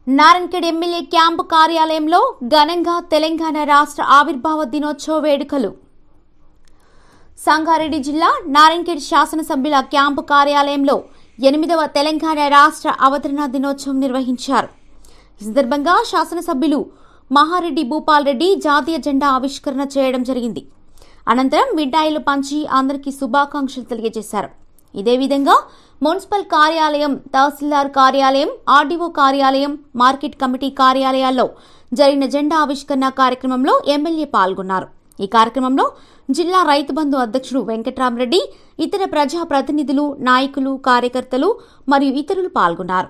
Narayankhed MLA camp కార్యాలయంలో ఘనంగా తెలంగాణ రాష్ట్ర ఆవిర్భావ దినోత్సవ వేడుకలు సంగారెడ్డి జిల్లా నారాయణఖేడ్ శాసనసభ్యుల క్యాంపు కార్యాలయంలో ఎనిమిదవ తెలంగాణ రాష్ట్ర అవతరణ దినోత్సవం నిర్వహించారు ఈ సందర్భంగా శాసనసభ్యులు మహారెడ్డి భూపాల్ రెడ్డి జాతీయ జెండా ఆవిష్కరణ చేయడం జరిగింది అనంతరం మిఠాయిలు పంచి అందరికీ శుభాకాంక్షలు తెలియజేశారు ఇదే విధంగా మున్సిపల్ కార్యాలయం తహసీల్దార్ కార్యాలయం ఆర్డీఓ కార్యాలయం మార్కెట్ కమిటీ కార్యాలయాల్లో జరిగిన జెండా ఆవిష్కరణ కార్యక్రమంలో ఎమ్మెల్యే పాల్గొన్నారు ఈ కార్యక్రమంలో జిల్లా రైతు బంధు అధ్యక్షుడు వెంకట్రామరెడ్డి ఇతర ప్రజా ప్రతినిధులు నాయకులు కార్యకర్తలు మరియు ఇతరులు పాల్గొన్నారు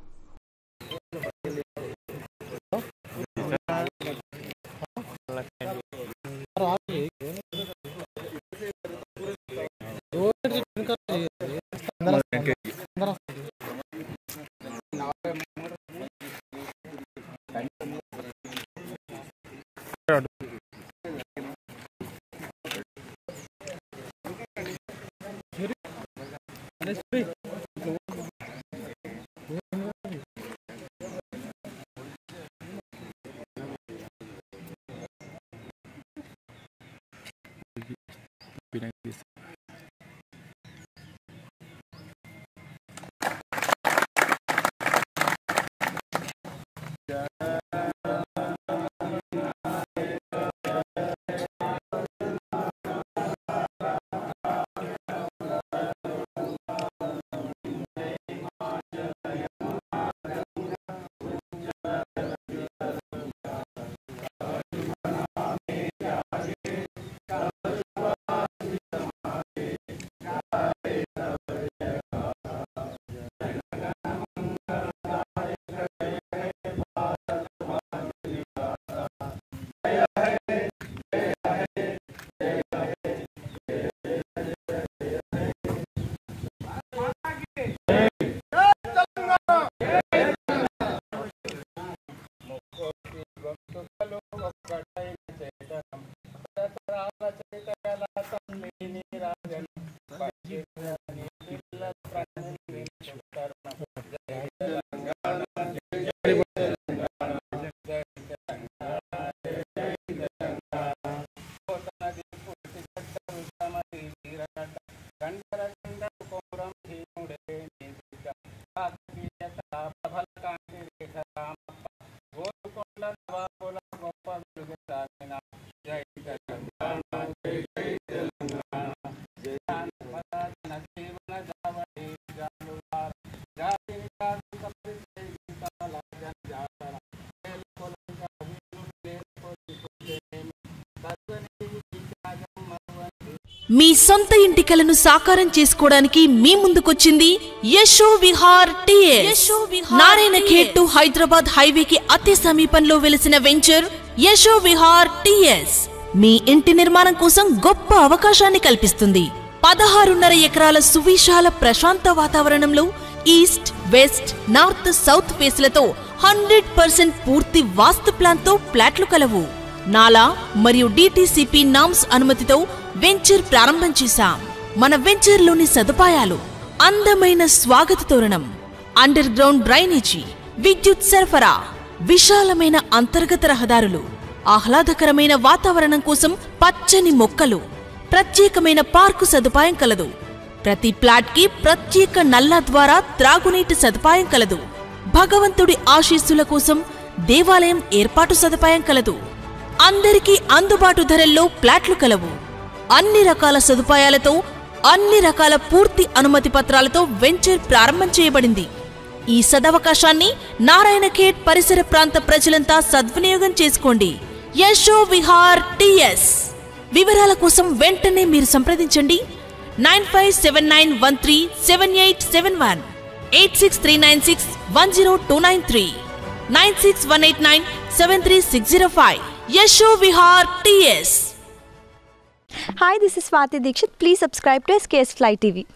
మీ సొంత ఇంటి కలను సాకారం చేసుకోవడానికి మీ ముందుకొచ్చింది యశో విహార్ టిఎస్ నారాయణ ఖేడ్ టు హైదరాబాద్ హైవేకి అతి సమీపంలో వెలిసిన వెంచర్ యశో విహార్ టిఎస్ మీ ఇంటి నిర్మాణం కోసం గొప్ప అవకాశాన్ని కల్పిస్తుంది పదహారున్నర ఎకరాల సువిశాల ప్రశాంత వాతావరణంలో ఈస్ట్ వెస్ట్ నార్త్ సౌత్ ఫేస్లతో హండ్రెడ్ పర్సెంట్ పూర్తి వాస్తు ప్లాన్తో ఫ్లాట్లు కలవు నాలా మరియు డిటిసిపి నామ్స్ అనుమతితో వెంచర్ ప్రారంభం చేశాం మన వెంచర్లోని సదుపాయాలు అందమైన స్వాగత తోరణం అండర్ గ్రౌండ్ డ్రైనేజీ విద్యుత్ సరఫరా విశాలమైన అంతర్గత రహదారులు ఆహ్లాదకరమైన వాతావరణం కోసం పచ్చని మొక్కలు ప్రత్యేకమైన పార్కు సదుపాయం కలదు ప్రతి ప్లాట్ కి ప్రత్యేక నల్లా ద్వారా త్రాగునీటి సదుపాయం కలదు భగవంతుడి ఆశీస్సుల కోసం దేవాలయం ఏర్పాటు సదుపాయం కలదు అందరికీ అందుబాటు ధరల్లో ప్లాట్లు కలవు అన్ని రకాల సదుపాయాలతో అన్ని రకాల పూర్తి అనుమతి పత్రాలతో వెంచర్ ప్రారంభం చేయబడింది ఈ సదవకాశాన్ని నారాయణఖేడ్ పరిసర ప్రాంత ప్రజలంతా సద్వినియోగం చేసుకోండి యశో విహార్ టిఎస్ వివరాల కోసం వెంటనే మీరు సంప్రదించండి nine five seven nine one three seven eight seven one eight six three nine six one zero two nine three nine six one eight nine seven three six zero five Yasho Vihar TS Hi, this is Swati Dikshit. Please subscribe to SKS Fly TV.